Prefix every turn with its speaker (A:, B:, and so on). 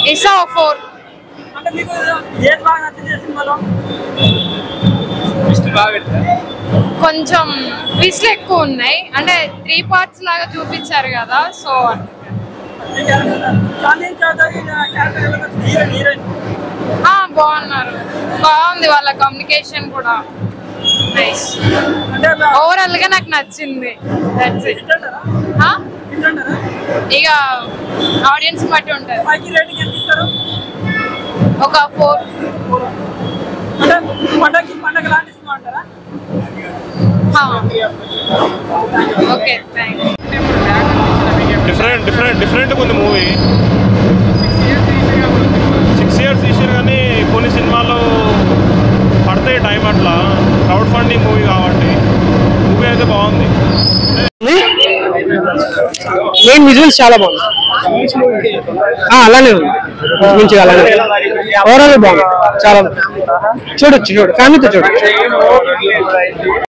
A: Isa four
B: అంటే మీకు ఏది బాగా నచ్చింది ఈ సినిమాలో
A: కొంచెం ట్విస్ట్లు ఎక్కువ ఉన్నాయి అంటే త్రీ పార్ట్స్ లాగా చూపించారు కదా సో
B: మీకు ఎలా ఉంది? చాందిని చౌదరి క్యారెక్టర్ ఎలా నచ్చింది హీరోయిన్ హీరోయిన్
A: ఆ, బాగున్నారు బాగుంది వాళ్ళ కమ్యూనికేషన్ కూడా నైస్
B: అంటే
A: ఓవరాల్ గా నాకు నచ్చింది That's it.
B: హిట్ అంటారా
A: ఆ?
B: హిట్ అంటారా
A: ఇక ఆడియన్స్ బట్టి ఉంటుంది
B: పైకి రేటింగ్ ఎంత ఇస్తారు
A: ఒక ఫోర్
B: అంటే పండగకి పండగ లాంటి సినిమా అంటారా
A: ఓకే థ్యాంక్
C: డిఫరెంట్ డిఫరెంట్ డిఫరెంట్గా ఉంది మూవీ సిక్స్ ఇయర్స్ తీసారు కానీ కొన్ని సినిమాలు పడతాయి టైం అట్లా క్రౌడ్ ఫండింగ్ మూవీ కాబట్టి మూవీ అయితే బాగుంది
D: మెయిన్ విజువల్స్ చాలా బాగుంది ఆ, అలానే ఉంది మంచిగా అలానే ఓవరాల్ బాగుంది చాలా బాగుంది. చూడొచ్చు చూడు ఫ్యామిలీతో చూడొచ్చు